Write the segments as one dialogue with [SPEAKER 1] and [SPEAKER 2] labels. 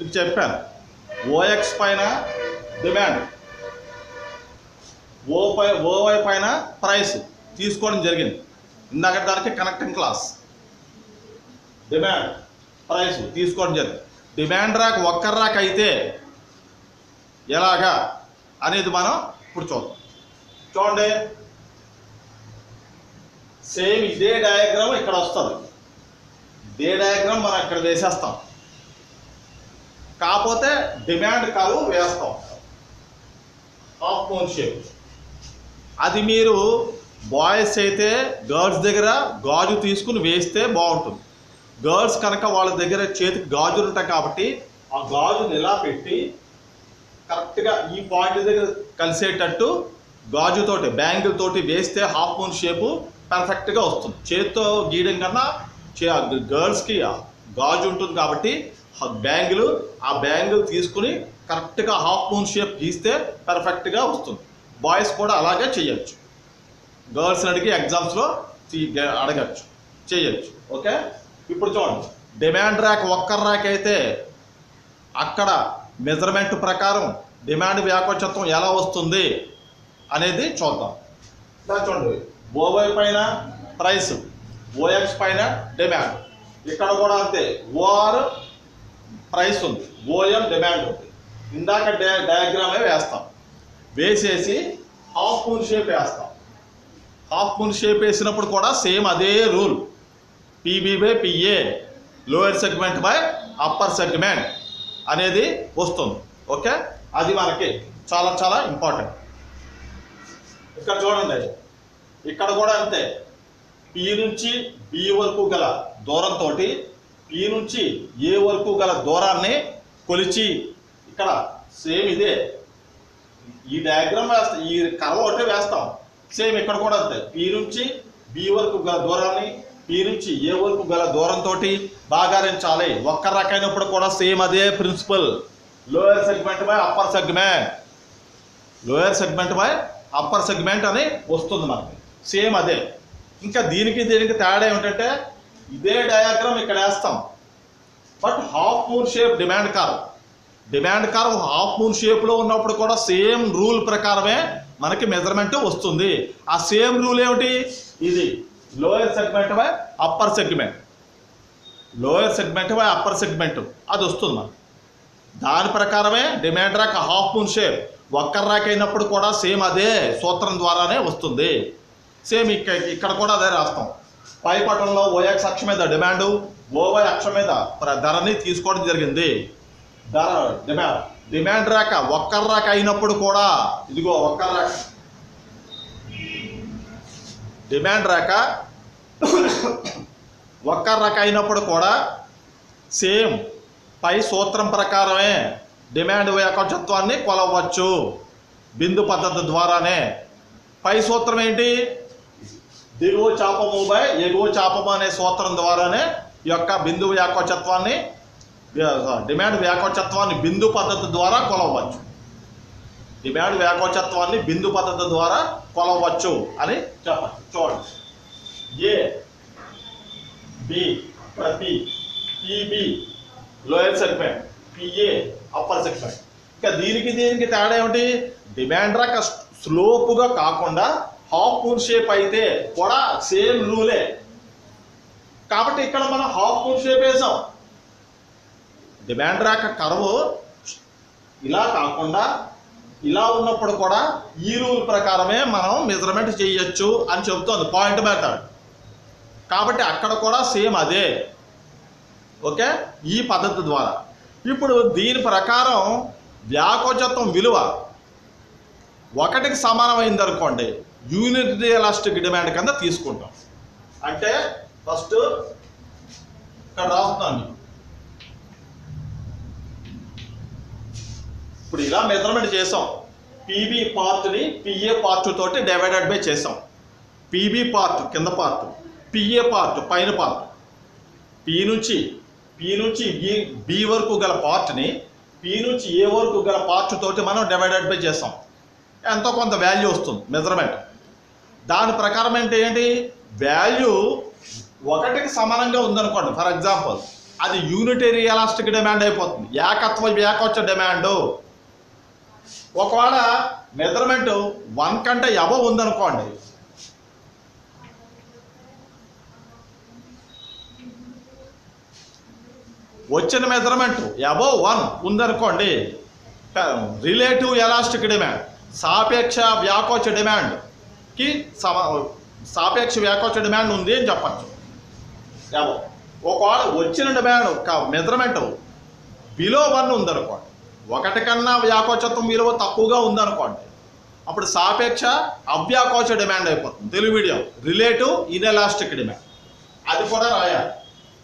[SPEAKER 1] మీకు చెప్పాను ఓఎక్స్ పైన డిమాండ్ ఓ పై ఓవై పైన ప్రైస్ తీసుకోవడం జరిగింది ఇందాక దానికి కనెక్టింగ్ క్లాస్ డిమాండ్ ప్రైస్ తీసుకోవడం జరిగింది డిమాండ్ రాక్ ఒక్క రాక్ అయితే ఎలాగా అనేది మనం ఇప్పుడు చూద్దాం చూడండి సేమ్ ఇదే డయాగ్రామ్ ఇక్కడ వస్తుంది ఇదే డయాగ్రామ్ మనం ఇక్కడ వేసేస్తాం కాకపోతే డిమాండ్ కాలు వేస్తాం హాఫ్ మూన్ షేప్ అది మీరు బాయ్స్ అయితే గర్ల్స్ దగ్గర గాజు తీసుకుని వేస్తే బాగుంటుంది గర్ల్స్ కనుక వాళ్ళ దగ్గర చేతికి గాజులు ఉంటాయి కాబట్టి ఆ గాజుని ఇలా పెట్టి కరెక్ట్గా ఈ పాయింట్ దగ్గర కలిసేటట్టు గాజుతోటి బ్యాంగిల్ తోటి వేస్తే హాఫ్ మూన్ షేపు పర్ఫెక్ట్గా వస్తుంది చేతితో గీయడం కన్నా చే- గర్ల్స్కి గాజు ఉంటుంది కాబట్టి బ్యాంగిల్ ఆ బ్యాంగిల్ తీసుకుని కరెక్ట్గా హాఫ్ మూన్ షేప్ గీస్తే పర్ఫెక్ట్గా వస్తుంది బాయ్స్ కూడా అలాగే చేయొచ్చు గర్ల్స్ అడిగి ఎగ్జామ్స్లో అడగచ్చు చేయొచ్చు ఓకే ఇప్పుడు చూడండి డిమాండ్ ర్యాక్ ఒక్క ర్యాక్ అయితే అక్కడ మెజర్మెంట్ ప్రకారం డిమాండ్ వ్యాకోచత్వం ఎలా వస్తుంది అనేది చూద్దాం ఇలా చూడండి ఓవై పైన ప్రైస్ ఓఎక్స్ పైన డిమాండ్ ఇక్కడ కూడా అంతే ఓఆర్ ప్రైస్ ఉంది ఓఎం డిమాండ్ ఉంది ఇందాక డయా డయాగ్రామే వేస్తాం వేసేసి హాఫ్ మూన్ షేప్ వేస్తాం హాఫ్ మూన్ షేప్ వేసినప్పుడు కూడా సేమ్ అదే rule PB by PA lower segment by upper segment అనేది వస్తుంది ఓకే అది మనకి చాలా చాలా ఇంపార్టెంట్ ఇక్కడ చూడండి ఇక్కడ కూడా అంతే పి నుంచి బి వరకు గల దూరంతో పి నుంచి ఏ వరకు గల దూరాన్ని కొలిచి ఇక్కడ సేమ్ ఇదే ఈ డయాగ్రామ్ వేస్తాం ఈ కర్వ ఒకటే వేస్తాం సేమ్ ఇక్కడ కూడా అంతే పి నుంచి బి వరకు గల దూరాన్ని పి నుంచి ఏ వరకు గల దూరంతో బాగారించాలి ఒక్క రకమైనప్పుడు కూడా సేమ్ అదే principle lower segment by upper segment lower segment by upper segment అని వస్తుంది మనకి సేమ్ అదే ఇంకా దీనికి దీనికి తేడా ఏమిటంటే ఇదే డయాగ్రామ్ ఇక్కడ వేస్తాం but half moon shape demand curve demand curve half moon షేప్లో ఉన్నప్పుడు కూడా సేమ్ రూల్ ప్రకారమే మనకి మెజర్మెంట్ వస్తుంది ఆ సేమ్ రూల్ ఏమిటి ఇది lower segment by upper segment lower segment by upper segment అది వస్తుంది మనకి దాని ప్రకారమే డిమాండ్ రాక్ హాఫ్ మూన్ షేప్ ఒక్క రాక్ అయినప్పుడు కూడా సేమ్ అదే సూత్రం ద్వారానే వస్తుంది సేమ్ ఇక్కడ ఇక్కడ కూడా అదే రాస్తాం పై పటంలో ఓఎక్స్ అక్షం మీద డిమాండ్ ఓవై అక్షం మీద ప్ర- ధరని తీసుకోవడం జరిగింది ధర డిమాండ్ డిమాండ్ రాక ఒక్క రాక అయినప్పుడు కూడా ఇదిగో ఒక్క రాక డిమాండ్ రాక ఒక్క రాక అయినప్పుడు కూడా సేమ్ పై సూత్రం ప్రకారమే డిమాండ్ వ్యాకోచత్వాన్ని కొలవచ్చు బిందు పద్ధతి ద్వారానే పై సూత్రం ఏంటి దిగువ చాపము బై ఎగువ చాపము అనే సూత్రం ద్వారానే ఈ యొక్క బిందు వ్యాకోచత్వాన్ని వ్య- డిమాండ్ వ్యాకోచత్వాన్ని బిందు పద్ధతి ద్వారా కొలవచ్చు డిమాండ్ వ్యాకోచత్వాన్ని బిందు పద్ధతి ద్వారా కొలవచ్చు అని చెప్పచ్చు చూడండి ఏ బి ప్రతి PB lower segment PA upper segment ఇంకా దీనికి దీనికి తేడా ఏమిటి డిమాండ్ రాక స్లోపుగా కాకుండా హాఫ్ మూన్ షేప్ అయితే కూడా సేమ్ రూలే కాబట్టి ఇక్కడ మనం హాఫ్ మూన్ షేప్ వేసాం డిమాండ్ రాక కర్వ్ ఇలా కాకుండా ఇలా ఉన్నప్పుడు కూడా ఈ రూల్ ప్రకారమే మనం మెజర్మెంట్ చేయొచ్చు అని చెబుతోంది పాయింట్ మెథడ్ కాబట్టి అక్కడ కూడా సేమ్ అదే ఓకే ఈ పద్ధతి ద్వారా ఇప్పుడు దీని ప్రకారం వ్యాకోచత్వం విలువ ఒకటికి సమానమైంది అనుకోండి యూనిట్ ఎలాస్టిక్ డిమాండ్ కింద తీసుకుంటాం అంటే ఫస్ట్ ఇక్కడ రాస్తున్నాను మీకు. ఇప్పుడు ఇలా మెజర్మెంట్ చేసాం పీబీ పార్ట్ని పిఏ పార్ట్ తోటి డివైడెడ్ బై చేసాం పీబీ పార్ట్ కింద పార్ట్ పిఏ పార్ట్ పైన పార్ట్ పి నుంచి పి నుంచి బి బి వరకు గల పార్ట్ని పి నుంచి ఏ వరకు గల పార్ట్ తోటి మనం డివైడెడ్ బై చేస్తాం ఎంతో కొంత వాల్యూ వస్తుంది మెజర్మెంట్ దాని ప్రకారం అంటే ఏంటి వాల్యూ ఒకటికి సమానంగా ఉందనుకోండి ఫర్ ఎగ్జాంపుల్ అది యూనిటరీ ఎలాస్టిక్ డిమాండ్ అయిపోతుంది ఏకత్వ ఏకొచ్చ డిమాండ్ ఒకవేళ మెజర్మెంట్ వన్ కంటే ఎబో ఉందనుకోండి వచ్చిన మెజర్మెంట్ అబో వన్ ఉందనుకోండి రిలేటివ్ ఎలాస్టిక్ డిమాండ్ సాపేక్ష వ్యాకోచ డిమాండ్కి సమ సాపేక్ష వ్యాకోచ డిమాండ్ ఉంది అని చెప్పచ్చు అబో ఒకవేళ వచ్చిన డిమాండ్ మెజర్మెంట్ బిలో వన్ ఉందనుకోండి ఒకటి కన్నా వ్యాకోచత్వం విలువ తక్కువగా ఉందనుకోండి అప్పుడు సాపేక్ష అవ్యాకోచ డిమాండ్ అయిపోతుంది Telugu medium relative inelastic demand అది కూడా రాయాలి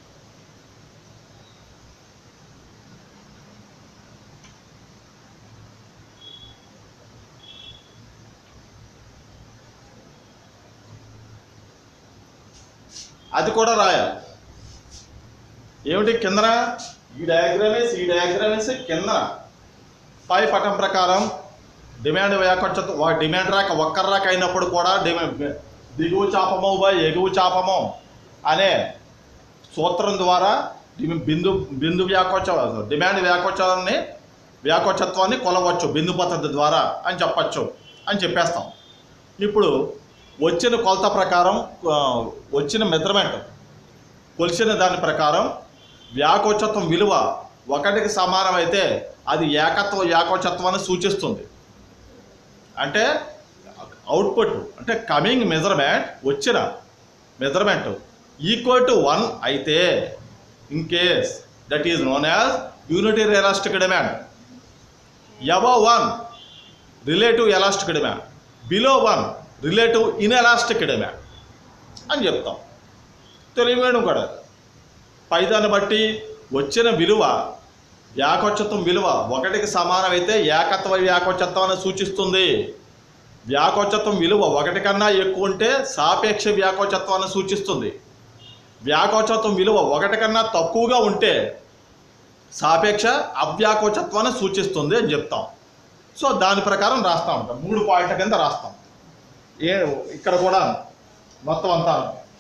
[SPEAKER 1] అది కూడా రాయాలి ఏమిటి కిందన ఈ డయాగ్రామేస్ ఈ డయాగ్రామేస్ కింద పై పటం ప్రకారం డిమాండ్ వ్యాకొచ్చ డిమాండ్ రాక ఒక్కరు రాక అయినప్పుడు కూడా డిమాండ్ దిగువ చాపము బై ఎగువ చాపము అనే సూత్రం ద్వారా డి- బిందు బిందు వ్యాకోచ డిమాండ్ వ్యాకోచాన్ని వ్యాకోచత్వాన్ని కొలవచ్చు బిందు పద్ధతి ద్వారా అని చెప్పచ్చు అని చెప్పేస్తాం ఇప్పుడు వచ్చిన కొలత ప్రకారం ఆ, వచ్చిన మెజర్మెంట్ కొలిచిన దాని ప్రకారం వ్యాకోచత్వం విలువ ఒకటికి సమానమైతే అది ఏకత్వ వ్యాకోచత్వాన్ని సూచిస్తుంది అంటే అవుట్పుట్ అంటే కమింగ్ మెజర్మెంట్ వచ్చిన మెజర్మెంట్ ఈక్వల్ టు వన్ అయితే in case that is known as unitary elastic demand above one relative elastic demand below one relative inelastic demand అని చెప్తాం తెలియవేయడం కూడా పైదాన్ని బట్టి వచ్చిన విలువ వ్యాకోచత్వం విలువ ఒకటికి సమానమైతే ఏకత్వ వ్యాకోచత్వాన్ని సూచిస్తుంది వ్యాకోచత్వం విలువ ఒకటి కన్నా ఎక్కువ ఉంటే సాపేక్ష వ్యాకోచత్వాన్ని సూచిస్తుంది వ్యాకోచత్వం విలువ ఒకటి కన్నా తక్కువగా ఉంటే సాపేక్ష అవ్యాకోచత్వాన్ని సూచిస్తుంది అని చెప్తాం సో దాని ప్రకారం రాస్తా ఉంటాం మూడు పాయింట్ల కింద రాస్తాం ఏ ఇక్కడ కూడా మొత్తం అంతా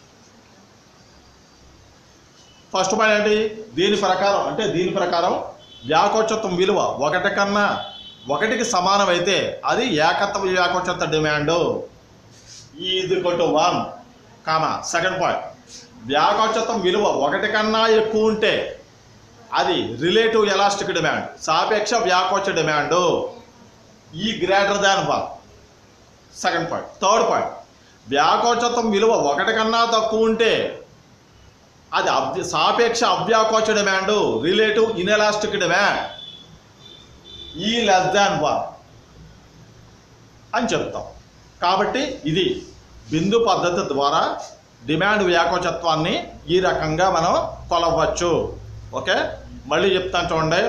[SPEAKER 1] ఫస్ట్ పాయింట్ ఏంటి దీని ప్రకారం అంటే దీని ప్రకారం వ్యాకోచత్వం విలువ ఒకటి కన్నా ఒకటికి సమానమైతే అది ఏకత్వ వ్యాకోచత్వ demand is equal to one comma second point వ్యాకోచత్వం విలువ ఒకటి కన్నా ఎక్కువ ఉంటే అది రిలేటివ్ ఎలాస్టిక్ డిమాండ్ సాపేక్ష వ్యాకోచ demand E greater than one second point third point వ్యాకోచత్వం విలువ ఒకటి కన్నా తక్కువ ఉంటే అది అభ్య సాపేక్ష అవ్యాకోచ demand relative inelastic demand E less than one అని చెప్తాం కాబట్టి ఇది బిందు పద్ధతి ద్వారా డిమాండ్ వ్యాకోచత్వాన్ని ఈ రకంగా మనం కొలవచ్చు ఓకే మళ్ళీ చెప్తాను చూడండి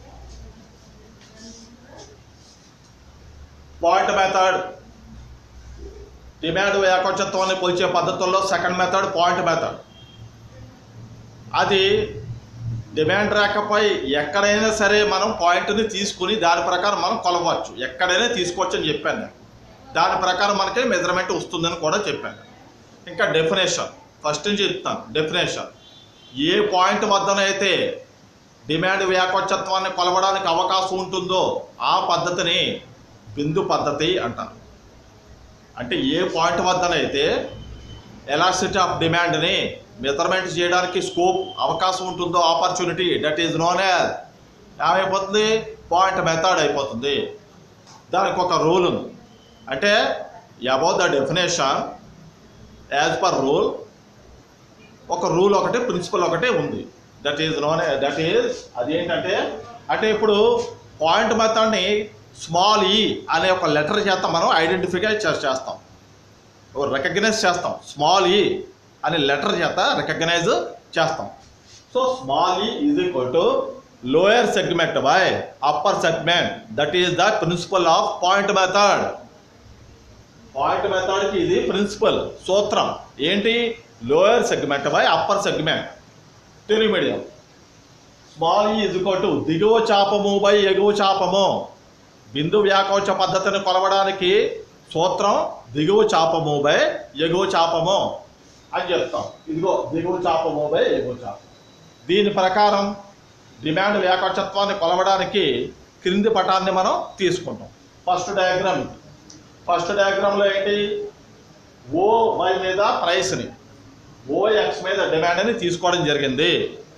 [SPEAKER 1] పాయింట్ మెథడ్ డిమాండ్ వ్యాకోచత్వాన్ని కొలిచే పద్ధతుల్లో సెకండ్ మెథడ్ పాయింట్ మెథడ్ అది డిమాండ్ రేఖపై ఎక్కడైనా సరే మనం పాయింట్ని తీసుకుని దాని ప్రకారం మనం కొలవచ్చు ఎక్కడైనా తీసుకోవచ్చు అని చెప్పాను నేను దాని ప్రకారం మనకి మెజర్మెంట్ వస్తుందని కూడా చెప్పాను ఇంకా డెఫినేషన్ ఫస్ట్ నుంచి చెప్తాను డెఫినేషన్ ఏ పాయింట్ వద్దనైతే డిమాండ్ వ్యాకోచత్వాన్ని కొలవడానికి అవకాశం ఉంటుందో ఆ పద్ధతిని బిందు పద్ధతి అంటారు అంటే ఏ పాయింట్ వద్దనైతే ఎలాసిటీ ఆఫ్ డిమాండ్ని మెజర్మెంట్ చేయడానికి స్కోప్ అవకాశం ఉంటుందో opportunity that is known as ఏమైపోతుంది పాయింట్ మెథడ్ అయిపోతుంది దానికి ఒక రూల్ ఉంది అంటే about the definition as per rule ఒక రూల్ ఒకటి ప్రిన్సిపల్ ఒకటి ఉంది that is known that is అదేంటంటే అంటే ఇప్పుడు పాయింట్ మెథడ్ని స్మాల్ ఈ అనే ఒక లెటర్ చేత మనం ఐడెంటిఫై చేస్తాం రికగ్నైజ్ చేస్తాం స్మాల్ ఈ అనే లెటర్ చేత రికగ్నైజ్ చేస్తాం so small E is equal to lower segment by upper segment that is the principle of point method point మెథడ్కి ఇది ప్రిన్సిపల్ సూత్రం ఏంటి lower segment by upper segment Telugu medium small E is equal to దిగువ చాపము by ఎగువ చాపము బిందు వ్యాకోచ పద్ధతిని కొలవడానికి సూత్రం దిగువ చాపము బై ఎగువ చాపము అని చెప్తాం ఇదిగో దిగువ చాపము బై ఎగువ చాపం దీని ప్రకారం డిమాండ్ ఏకచత్వాన్ని కొలవడానికి క్రింది పటాన్ని మనం తీసుకుంటాం ఫస్ట్ డయాగ్రామ్ ఇది. ఫస్ట్ డయాగ్రామ్లో ఏంటి ఓ వై మీద ప్రైస్ని ఓ ఎక్స్ మీద డిమాండ్ని తీసుకోవడం జరిగింది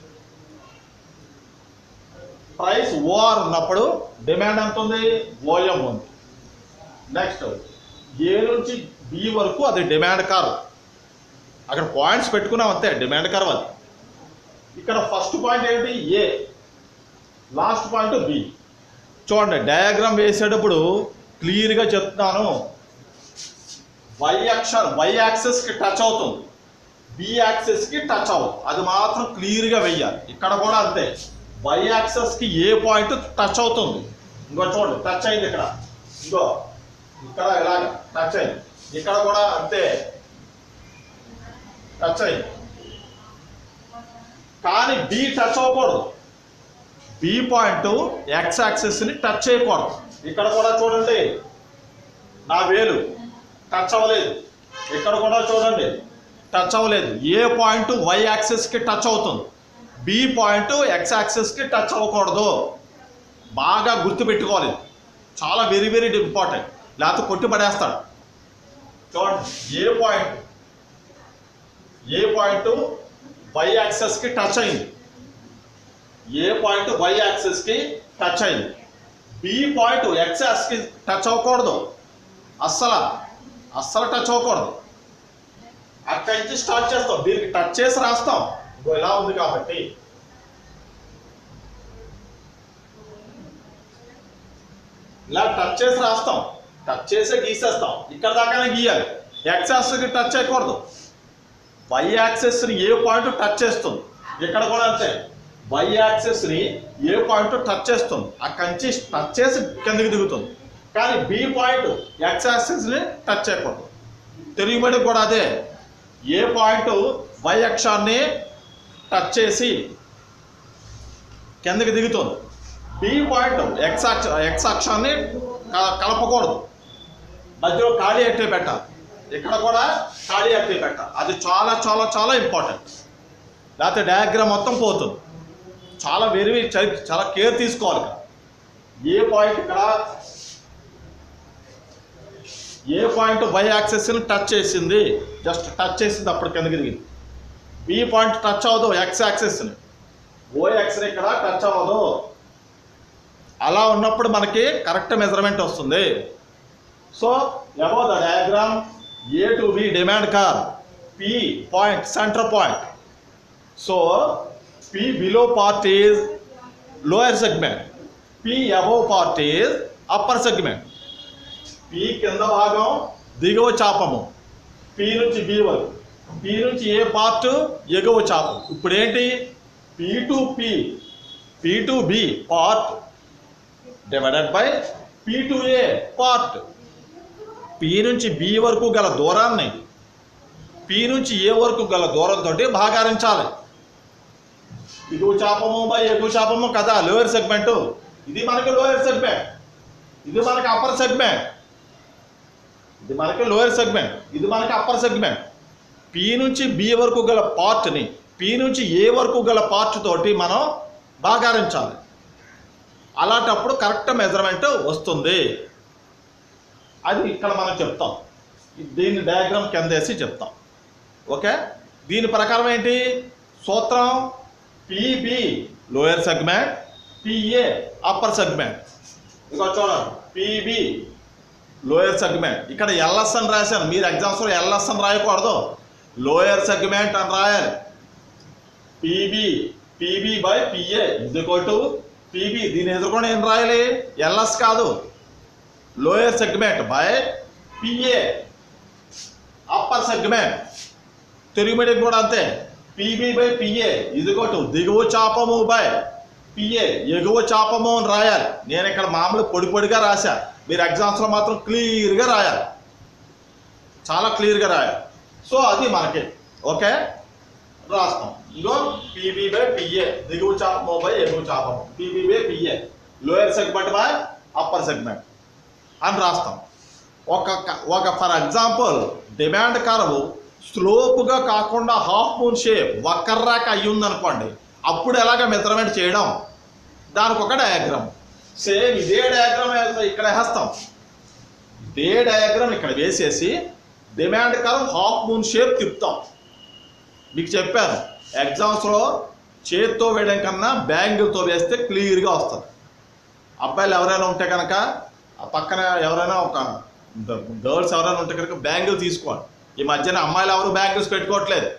[SPEAKER 1] ప్రైస్ ఓఆర్ ఉన్నప్పుడు డిమాండ్ ఎంత ఉంది ఓఎం ఉంది నెక్స్ట్ ఏ నుంచి బి వరకు అది డిమాండ్ కారు అక్కడ పాయింట్స్ పెట్టుకున్నాం అంతే డిమాండ్ కర్వ్ అది ఇక్కడ ఫస్ట్ పాయింట్ ఏంటి ఏ లాస్ట్ పాయింట్ బి చూడండి డయాగ్రామ్ వేసేటప్పుడు క్లియర్గా చెప్తున్నాను వై అక్షర్ వై యాక్సెస్కి టచ్ అవుతుంది బి యాక్సెస్కి టచ్ అవ్వదు అది మాత్రం క్లియర్గా వెయ్యాలి ఇక్కడ కూడా అంతే వై యాక్సెస్కి ఏ పాయింట్ టచ్ అవుతుంది ఇంకో చూడండి టచ్ అయింది ఇక్కడ ఇంకో ఇక్కడ ఇలాగ టచ్ అయింది ఇక్కడ కూడా అంతే టచ్ అయింది కానీ బి టచ్ అవ్వకూడదు బి పాయింట్ ఎక్స్ యాక్సెస్ని టచ్ చేయకూడదు ఇక్కడ కూడా చూడండి నా వేలు టచ్ అవ్వలేదు ఇక్కడ కూడా చూడండి టచ్ అవ్వలేదు ఏ పాయింట్ వై యాక్సెస్కి టచ్ అవుతుంది బి పాయింట్ ఎక్స్ యాక్సెస్కి టచ్ అవ్వకూడదు బాగా గుర్తుపెట్టుకోవాలి చాలా వెరీ వెరీ ఇంపార్టెంట్ లేకపోతే కొట్టి పడేస్తాడు చూడండి A point A point Y యాక్సెస్కి టచ్ అయింది ఏ పాయింట్ వై యాక్సెస్కి టచ్ అయింది బి పాయింట్ ఎక్స్ యాక్స్కి టచ్ అవ్వకూడదు అస్సలు అస్సలు టచ్ అవ్వకూడదు అక్కడి నుంచి స్టార్ట్ చేస్తాం దీనికి టచ్ చేసి రాస్తాం ఇగో ఇలా ఉంది కాబట్టి ఇలా టచ్ చేసి రాస్తాం టచ్ చేసే గీసేస్తాం ఇక్కడ దాకానే గీయాలి ఎక్స్ యాక్సెస్కి టచ్ చేయకూడదు వై యాక్సెస్ని ఏ పాయింట్ టచ్ చేస్తుంది ఇక్కడ కూడా అంతే వై యాక్సెస్ని ఏ పాయింట్ టచ్ చేస్తుంది అక్కడి నుంచి టచ్ చేసి కిందకి దిగుతుంది కానీ బి పాయింట్ ఎక్స్ యాక్సెస్ని టచ్ చేయకూడదు తెలుగుబడి కూడా అదే ఏ పాయింట్ వై అక్షాన్ని టచ్ చేసి కిందకి దిగుతుంది బి పాయింట్ ఎక్స్ అక్ష ఎక్స్ అక్షాన్ని క- కలపకూడదు మధ్యలో ఖాళీ అట్టే పెట్టాలి ఇక్కడ కూడా ఖాళీ అట్టే పెట్టాలి అది చాలా చాలా చాలా ఇంపార్టెంట్ లేకపోతే డయాగ్రామ్ మొత్తం పోతుంది చాలా వెరీ వెరీ చ- చాలా కేర్ తీసుకోవాలి ఇక్కడ ఏ పాయింట్ ఇక్కడ ఏ పాయింట్ వై యాక్సెస్ని టచ్ చేసింది జస్ట్ టచ్ చేసింది అప్పుడు కిందకి దిగింది బి పాయింట్ టచ్ అవ్వదు ఎక్స్ యాక్సెస్ని ఓ ఎక్స్ని ఇక్కడ టచ్ అవ్వదు అలా ఉన్నప్పుడు మనకి కరెక్ట్ మెజర్మెంట్ వస్తుంది so above the diagram A to B demand కార్ P point center point so P below part is lower segment P above part is upper segment P కింద భాగం దిగువ చాపము పి నుంచి బి వరకు పి నుంచి ఏ part ఎగువ చాపం ఇప్పుడు ఏంటి P to P P to B part divided by P to A part P నుంచి బి వరకు గల దూరాన్ని పి నుంచి ఏ వరకు గల దూరంతో భాగారించాలి దిగువ చాపము బై ఎగువ చాపము కదా లోయర్ సెగ్మెంట్ ఇది మనకి లోయర్ సెగ్మెంట్ ఇది మనకి అప్పర్ సెగ్మెంట్ ఇది మనకి లోయర్ సెగ్మెంట్ ఇది మనకి అప్పర్ సెగ్మెంట్ పి నుంచి బి వరకు గల పార్ట్ని పి నుంచి ఏ వరకు గల పార్ట్ తోటి మనం భాగారించాలి అలాంటప్పుడు కరెక్ట్ మెజర్మెంట్ వస్తుంది అది ఇక్కడ మనం చెప్తాం దీని డయాగ్రామ్ కింద వేసి చెప్తాం ఓకే దీని ప్రకారం ఏంటి సూత్రం PB lower segment PA upper segment ఇక చూడండి పిబి లోయర్ సెగ్మెంట్ ఇక్కడ ఎల్ఎస్ అని రాశాను మీరు ఎగ్జామ్స్లో ఎల్ఎస్ అని రాయకూడదు లోయర్ సెగ్మెంట్ అని రాయాలి పీబీ పీబీ బై పిఏ ఇది టు పీబీ దీని ఎదుర్కొని ఏం రాయాలి ఎల్ఎస్ కాదు lower segment by PA upper segment Telugu medium కూడా అంతే పీబీ బై పిఏ ఇది టు దిగువ చాపము బై పిఏ ఎగువ చాపము అని రాయాలి నేను ఇక్కడ మామూలు పొడి పొడిగా రాశా మీరు ఎగ్జామ్స్లో మాత్రం క్లియర్గా రాయాలి చాలా క్లియర్గా రాయాలి సో అది మనకి ఓకే రాస్తాం ఇగో పీబీ బై పిఏ దిగువ చాపము బై ఎగువ చాపము PB by PA lower segment by upper segment అని రాస్తాం ఒక ఒక ఫర్ ఎగ్జాంపుల్ డిమాండ్ కర్వ్ స్లోప్గా కాకుండా హాఫ్ మూన్ షేప్ వక్కర్రాక అయ్యి ఉందనుకోండి అప్పుడు ఎలాగ మెజర్మెంట్ చేయడం దానికి ఒక డయాగ్రామ్ సేమ్ ఇదే డయాగ్రామ్ ఇక్కడ వేస్తాం ఇదే డయాగ్రామ్ ఇక్కడ వేసేసి డిమాండ్ కరం హాఫ్ మూన్ షేప్ తిప్పుతాం మీకు చెప్పాను ఎగ్జామ్స్లో చేత్తో వేయడం కన్నా బ్యాంగిల్తో వేస్తే క్లియర్గా వస్తుంది అబ్బాయిలు ఎవరైనా ఉంటే కనుక ఆ పక్కన ఎవరైనా ఒక గర్ల్స్ ఎవరైనా ఉంటే కనుక బ్యాంగిల్ తీసుకోండి ఈ మధ్యన అమ్మాయిలు ఎవరు బ్యాంగిల్స్ పెట్టుకోవట్లేదు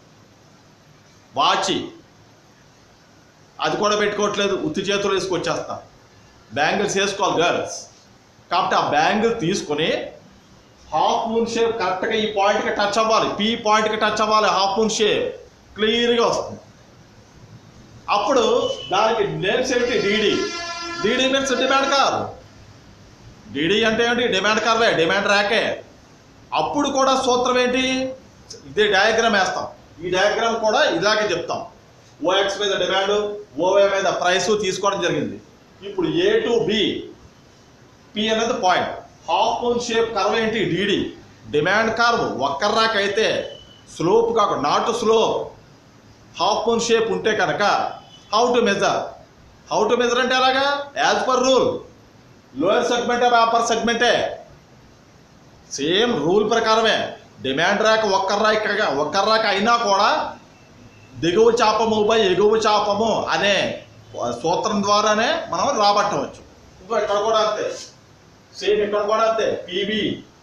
[SPEAKER 1] వాచి అది కూడా పెట్టుకోవట్లేదు ఉత్తి చేతులు వేసుకొచ్చేస్తాం బ్యాంగిల్స్ వేసుకోవాలి గర్ల్స్ కాబట్టి ఆ బ్యాంగిల్ తీసుకొని హాఫ్ మూన్ షేప్ కరెక్ట్గా ఈ పాయింట్కి టచ్ అవ్వాలి పీ పాయింట్కి టచ్ అవ్వాలి హాఫ్ మూన్ షేప్ క్లియర్గా వస్తుంది అప్పుడు దానికి నేమ్స్ ఏంటి డీడీ డీడీ మీన్స్ డిమాండ్ కార్ డీడీ అంటే ఏంటి డిమాండ్ కార్వే డిమాండ్ ర్యాకే అప్పుడు కూడా సూత్రం ఏంటి ఇదే డయాగ్రామ్ వేస్తాం ఈ డయాగ్రామ్ కూడా ఇలాగే చెప్తాం ఓఎక్స్ మీద డిమాండ్ ఓవే మీద ప్రైస్ తీసుకోవడం జరిగింది ఇప్పుడు ఏ టు బి పి అనేది point half moon shape curve ఏంటి డీడీ డిమాండ్ కర్వ్ ఒక్కర్రాక్ అయితే స్లోప్ కాకుండా not slope half moon shape ఉంటే కనుక how to measure how to measure అంటే ఎలాగా యాజ్ పర్ రూల్ లోయర్ సెగ్మెంటే అప్పర్ సెగ్మెంటే సేమ్ రూల్ ప్రకారమే డిమాండ్ ర్యాక్ ఒక్కర్రా ఇక్కడ ఒక్కర్రాక్ అయినా కూడా దిగువ చాపము బై ఎగువ చాపము అనే సూత్రం ద్వారానే మనం రాబట్టవచ్చు ఇంకో ఇక్కడ కూడా అంతే సేమ్ ఇక్కడ కూడా అంతే పిబి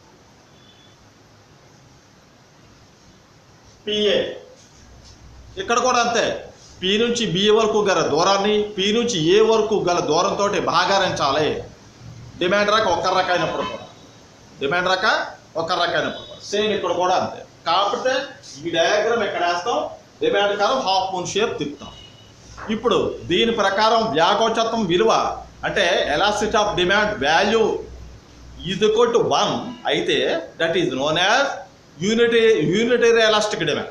[SPEAKER 1] పిఏ ఇక్కడ కూడా అంతే పి నుంచి బి వరకు గల దూరాన్ని పి నుంచి ఏ వరకు గల దూరంతో భాగారించాలి డిమాండ్ రాక ఒక్క రకమైనప్పుడు కూడా డిమాండ్ రాక ఒక్క రకమైనప్పుడు కూడా సేమ్ ఇక్కడ కూడా అంతే కాకపోతే ఈ డయాగ్రామ్ ఎక్కడ వేస్తాం డిమాండ్ కాలం హాఫ్ మూన్ షేప్ తిప్పుతాం ఇప్పుడు దీని ప్రకారం వ్యాకోచత్వం విలువ అంటే elasticity of demand value is equal to one అయితే that is known as unity unitary elastic demand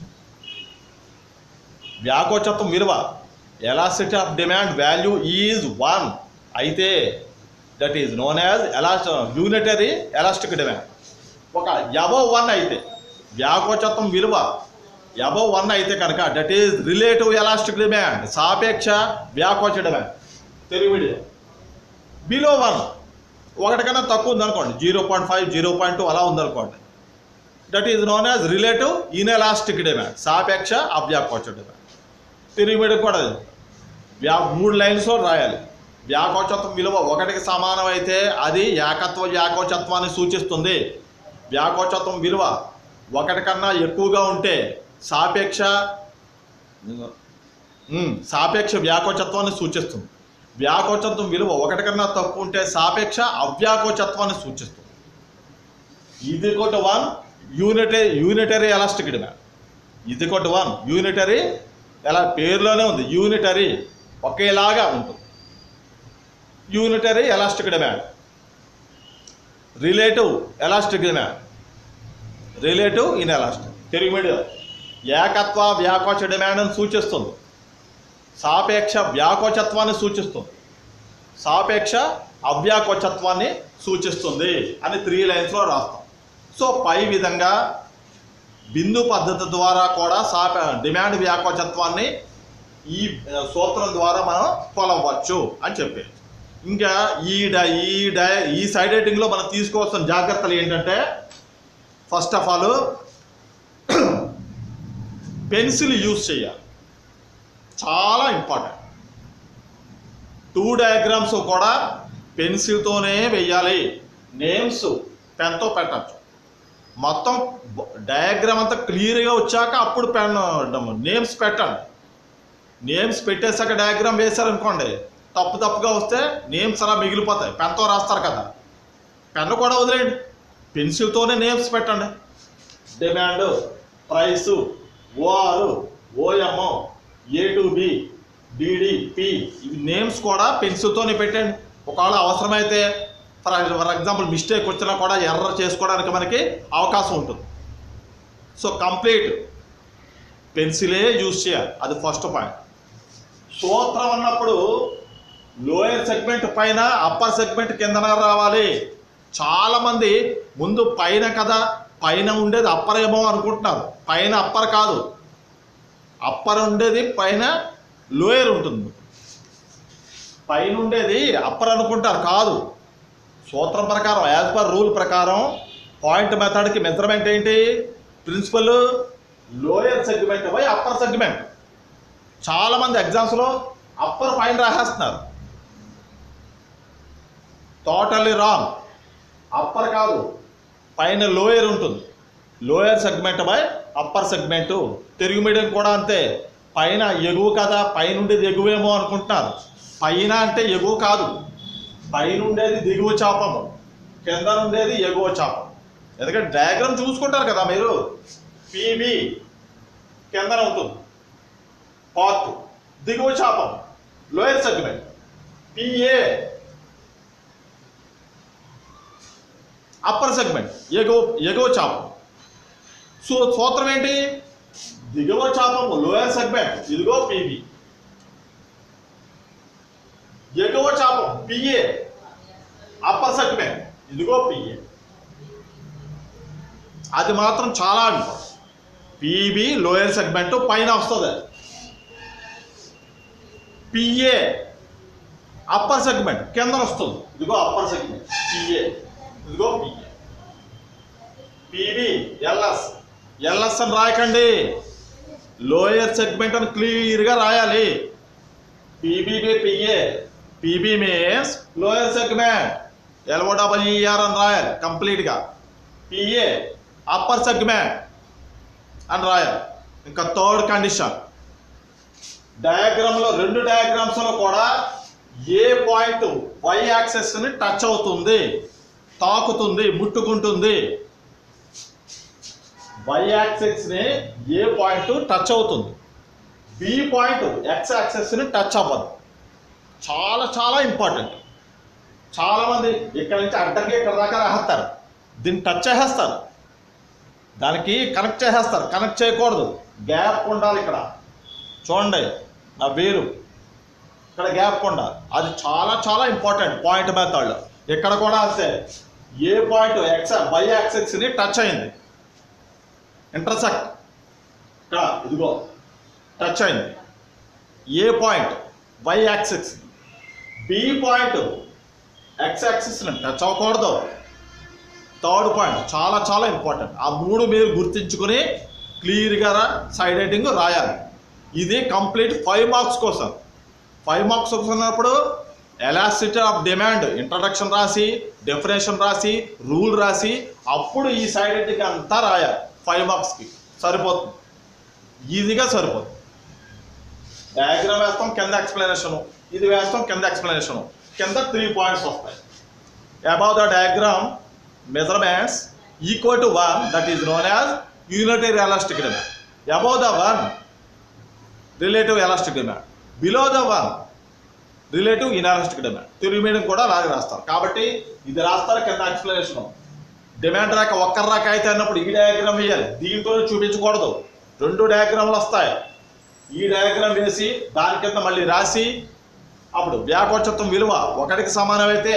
[SPEAKER 1] వ్యాకోచత్వం విలువ elasticity of demand value is one అయితే దట్ ఈజ్ నోన్ యాజ్ ఎలాస్ యూనిటరీ ఎలాస్టిక్ డిమాండ్ ఒక ఎబో వన్ అయితే వ్యాకోచత్వం విలువ above one అయితే కనుక that is relative elastic demand సాపేక్ష వ్యాకోచ demand Telugu medium below one ఒకటి కన్నా తక్కువ ఉందనుకోండి zero point five zero point two అలా ఉందనుకోండి that is known as relative inelastic demand సాపేక్ష అవ్యాకోచ డిమాండ్ తెలుగు మీడియం కూడా అది. వ్యా మూడు లైన్స్లో రాయాలి వ్యాకోచత్వం విలువ ఒకటికి సమానం అయితే అది ఏకత్వ వ్యాకోచత్వాన్ని సూచిస్తుంది వ్యాకోచత్వం విలువ ఒకటి కన్నా ఎక్కువగా ఉంటే సాపేక్ష ఉమ్, సాపేక్ష వ్యాకోచత్వాన్ని సూచిస్తుంది వ్యాకోచత్వం విలువ ఒకటి కన్నా తక్కువ ఉంటే సాపేక్ష అవ్యాకోచత్వాన్ని సూచిస్తుంది ఇది కొట్టు one unitary unitary elastic demand ఇది కొట్టు వన్ యూనిటరీ ఎలా పేరులోనే ఉంది యూనిటరీ ఒకేలాగా ఉంటుంది unitary elastic demand relative elastic demand relative inelastic Telugu medium ఏకత్వ వ్యాకోచ డిమాండ్ని సూచిస్తుంది సాపేక్ష వ్యాకోచత్వాన్ని సూచిస్తుంది సాపేక్ష అవ్యాకోచత్వాన్ని సూచిస్తుంది అని త్రీ లైన్స్లో రాస్తాం సో పై విధంగా బిందు పద్ధతి ద్వారా కూడా సాప డిమాండ్ వ్యాకోచత్వాన్ని ఈ ఆ, సూత్రం ద్వారా మనం కొలవచ్చు అని చెప్పేది ఇంకా ఈ డ ఈ డ ఈ సైడ్ రైటింగ్లో మనం తీసుకోవాల్సిన జాగ్రత్తలు ఏంటంటే first of all pencil use చేయాలి చాలా ఇంపార్టెంట్ టూ డయాగ్రామ్స్ కూడా పెన్సిల్తోనే వెయ్యాలి నేమ్స్ పెన్తో పెట్టచ్చు మొత్తం డయాగ్రామ్ అంతా క్లియర్గా వచ్చాక అప్పుడు పెన్ నేమ్స్ పెట్టండి నేమ్స్ పెట్టేసాక డయాగ్రామ్ వేశారనుకోండి తప్పు తప్పుగా వస్తే నేమ్స్ అలా మిగిలిపోతాయి పెన్తో రాస్తారు కదా పెన్ను కూడా వదిలేయండి పెన్సిల్తోనే నేమ్స్ పెట్టండి demand price OR OM A to B DD P ఇవి నేమ్స్ కూడా పెన్సిల్తోనే పెట్టండి ఒకవేళ అవసరమైతే ఫర్ ఫర్ ఎగ్జాంపుల్ మిస్టేక్ వచ్చినా కూడా ఎర్రర్ చేసుకోవడానికి మనకి అవకాశం ఉంటుంది సో కంప్లీట్ పెన్సిలే యూజ్ చేయాలి అది ఫస్ట్ పాయింట్ సూత్రం అన్నప్పుడు లోయర్ సెగ్మెంట్ పైన అప్పర్ సెగ్మెంట్ కిందన రావాలి చాలామంది ముందు పైన కదా పైన ఉండేది అప్పర్ ఏమో అనుకుంటున్నారు పైన అప్పర్ కాదు అప్పర్ ఉండేది పైన లోయర్ ఉంటుంది పైన ఉండేది అప్పర్ అనుకుంటారు కాదు సూత్రం ప్రకారం యాజ్ పర్ రూల్ ప్రకారం పాయింట్ మెథడ్కి మెజర్మెంట్ ఏంటి principle lower segment by upper segment చాలామంది ఎగ్జామ్స్లో అప్పర్ పైన రాసేస్తున్నారు టోటల్లీ రాంగ్ అప్పర్ కాదు పైన లోయర్ ఉంటుంది lower segment by upper segment Telugu medium కూడా అంతే పైన ఎగువ కదా పైన ఉండేది ఎగువేమో అనుకుంటున్నారు పైన అంటే ఎగువ కాదు పైన ఉండేది దిగువ చాపము కింద ఉండేది ఎగువ చాపం ఎందుకంటే డయాగ్రామ్ చూసుకుంటారు కదా మీరు పీబీ కిందన ఉంటుంది పార్ట్ దిగువ చాపం lower segment PA upper segment ఎగువ ఎగువ చాపం సో సూత్రం ఏంటి దిగువ చాపము లోయర్ సెగ్మెంట్ ఇదిగో పీబీ ఎగువ చాపం పిఏ అప్పర్ సెగ్మెంట్ ఇదిగో పిఏ అది మాత్రం చాలా ఇంపార్టెంట్ పీబీ లోయర్ సెగ్మెంట్ పైన వస్తుంది పిఏ అప్పర్ సెగ్మెంట్ కింద వస్తుంది ఇదిగో అప్పర్ సెగ్మెంట్ పిఏ ఇదిగో పిఏ పీబీ ఎల్ఎస్ ఎల్ఎస్ అని రాయకండి లోయర్ సెగ్మెంట్ అని క్లియర్గా రాయాలి PBB PA PB means lower segment LOWR అని రాయాలి కంప్లీట్గా పిఏ అప్పర్ సెగ్మెంట్ అని రాయాలి ఇంకా థర్డ్ కండిషన్ డయాగ్రామ్లో రెండు డయాగ్రామ్స్లో కూడా ఏ పాయింట్ వై యాక్సెస్ని టచ్ అవుతుంది తాకుతుంది ముట్టుకుంటుంది వై యాక్సెస్ని ఏ పాయింట్ టచ్ అవుతుంది బి పాయింట్ ఎక్స్ యాక్సెస్ని టచ్ అవ్వదు చాలా చాలా ఇంపార్టెంట్ చాలామంది ఇక్కడ నుంచి అడ్డంగా ఇక్కడ దాకా రాస్తారు దీన్ని టచ్ చేసేస్తారు దానికి కనెక్ట్ చేసేస్తారు కనెక్ట్ చేయకూడదు గ్యాప్ ఉండాలి ఇక్కడ చూడండి నా వేరు ఇక్కడ గ్యాప్ ఉండాలి అది చాలా చాలా ఇంపార్టెంట్ పాయింట్ మెథడ్ ఇక్కడ కూడా అంతే ఏ పాయింట్ ఎక్స్ వై యాక్సెస్ని టచ్ అయింది ఇంటర్సెక్ట్ ఇక్కడ ఇదిగో టచ్ అయింది A point Y axis B point X యాక్సిస్ని టచ్ అవ్వకూడదు థర్డ్ పాయింట్ చాలా చాలా ఇంపార్టెంట్ ఆ మూడు మీరు గుర్తించుకొని క్లియర్గా సైడ్ హెడ్డింగ్ రాయాలి ఇది కంప్లీట్ ఫైవ్ మార్క్స్ కోసం ఫైవ్ మార్క్స్ వస్తున్నప్పుడు ఎలాసిటీ ఆఫ్ డిమాండ్ ఇంట్రడక్షన్ రాసి డెఫినేషన్ రాసి రూల్ రాసి అప్పుడు ఈ సైడ్ హెడ్డింగ్ అంతా రాయాలి ఫైవ్ మార్క్స్కి సరిపోతుంది ఈజీగా సరిపోతుంది డయాగ్రామ్ వేస్తాం కింద ఎక్స్ప్లెనేషను ఇది వేస్తాం కింద ఎక్స్ప్లెనేషను కింద త్రీ పాయింట్స్ వస్తాయి above the diagram measurements equal to one that is known as unitary elastic demand above the one relative elastic demand below the one relative inelastic demand Telugu medium కూడా అలాగే రాస్తారు కాబట్టి ఇది రాస్తారు కింద ఎక్స్ప్లెనేషన్ డిమాండ్ రాక ఒక్కరి రాక అయితే అన్నప్పుడు ఈ డయాగ్రామ్ వేయాలి దీంతో చూపించకూడదు రెండు డయాగ్రామ్లు వస్తాయి ఈ డయాగ్రామ్ వేసి దాని కింద మళ్ళీ రాసి అప్పుడు వ్యాకోచత్వం విలువ ఒకటికి సమానమైతే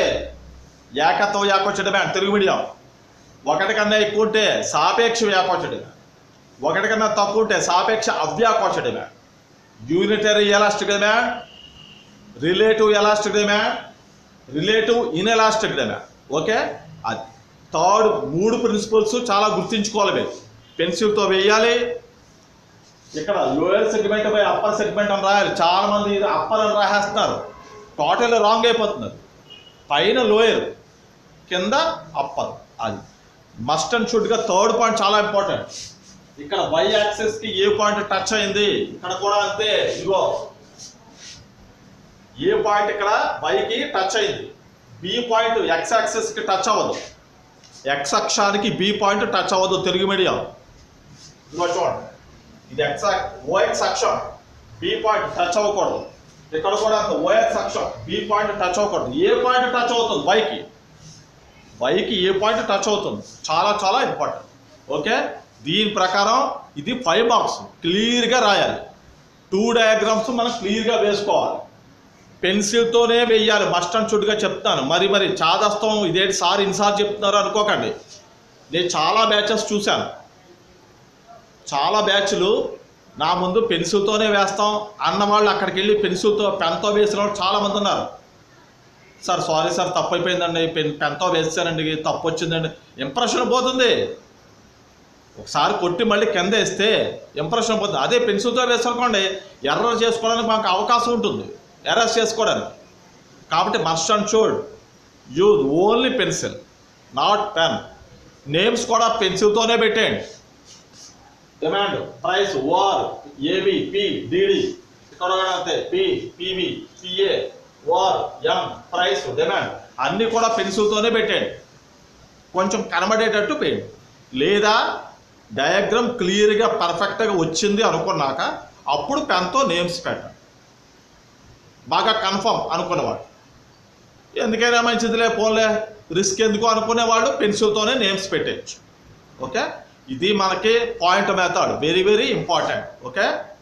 [SPEAKER 1] ఏకత్వ వ్యాకోచ డిమాండ్ తెలుగు మీడియం ఒకటి కన్నా ఎక్కువ ఉంటే సాపేక్ష వ్యాకోచ డిమాండ్ ఒకటి కన్నా తక్కువ ఉంటే సాపేక్ష అవ్యాకోచ demand unitary elastic demand relative elastic demand relative inelastic demand okay అది థర్డ్ మూడు ప్రిన్సిపల్స్ చాలా గుర్తుంచుకోవాలి మీరు పెన్సిల్తో వేయాలి ఇక్కడ lower segment by upper segment అని రాయాలి చాలా మంది ఇది అప్పర్ అని రాసేస్తున్నారు టోటల్ రాంగ్ అయిపోతున్నారు పైన లోయర్ కింద అప్పర్ అది మస్ట్ అండ్ షుడ్గా థర్డ్ పాయింట్ చాలా ఇంపార్టెంట్ ఇక్కడ వై యాక్సెస్ కి ఏ పాయింట్ టచ్ అయింది ఇక్కడ కూడా అంతే ఇదిగో ఏ పాయింట్ ఇక్కడ వైకి టచ్ అయింది బి పాయింట్ ఎక్స్ యాక్సెస్ కి టచ్ అవ్వదు ఎక్స్ అక్షానికి బి పాయింట్ టచ్ అవ్వదు తెలుగు మీడియం ఇదిగో చూడండి ఇది ఎక్స్ ఓఎక్స్ అక్షం బి పాయింట్ టచ్ అవ్వకూడదు ఇక్కడ కూడా అంత ఓఎక్స్ అక్షం బి పాయింట్ టచ్ అవ్వకూడదు ఏ పాయింట్ టచ్ అవుతుంది వైకి వైకి ఏ పాయింట్ టచ్ అవుతుంది చాలా చాలా ఇంపార్టెంట్ ఓకే దీని ప్రకారం ఇది ఫైవ్ మార్క్స్ క్లియర్గా రాయాలి టూ డయాగ్రామ్స్ మనం క్లియర్గా వేసుకోవాలి పెన్సిల్తోనే వేయాలి మస్ట్ అండ్ షుడ్గా చెప్తాను మరి మరి చాదస్తం ఇదేంటి సార్ ఇన్సార్ చెప్తున్నారు అనుకోకండి నేను చాలా బ్యాచెస్ చూశాను చాలా బ్యాచ్లు నా ముందు పెన్సిల్తోనే వేస్తాం అన్న వాళ్ళు అక్కడికి వెళ్ళి పెన్సిల్తో పెన్తో వేసిన వాళ్ళు చాలామంది ఉన్నారు సార్ సారీ సార్ తప్పు అయిపోయిందండి పెన్ పెన్తో వేసానండి తప్పు వచ్చిందండి ఇంప్రెషన్ పోతుంది ఒకసారి కొట్టి మళ్ళీ కింద వేస్తే ఇంప్రెషన్ పోతుంది అదే పెన్సిల్తో వేసానుకోండి ఎర్రర్ చేసుకోవడానికి మాకు అవకాశం ఉంటుంది ఎర్రర్స్ చేసుకోవడానికి కాబట్టి must and should use only pencil not pen names కూడా పెన్సిల్తోనే పెట్టేయండి demand price OR AB P DD ఇక్కడ కూడా అంతే P PV PA OR M price demand అన్నీ కూడా పెన్సిల్తోనే పెట్టేయండి కొంచెం కనబడేటట్టు పేయండి లేదా డయాగ్రామ్ క్లియర్గా పర్ఫెక్ట్గా వచ్చింది అనుకున్నాక అప్పుడు పెన్తో నేమ్స్ పెట్టండి బాగా కన్ఫర్మ్ అనుకునేవాడు ఎందుకైనా మంచిదిలే పోన్లే రిస్క్ ఎందుకు అనుకునేవాళ్ళు పెన్సిల్తోనే నేమ్స్ పెట్టేయచ్చు ఓకే ఇది మనకి point method very very important okay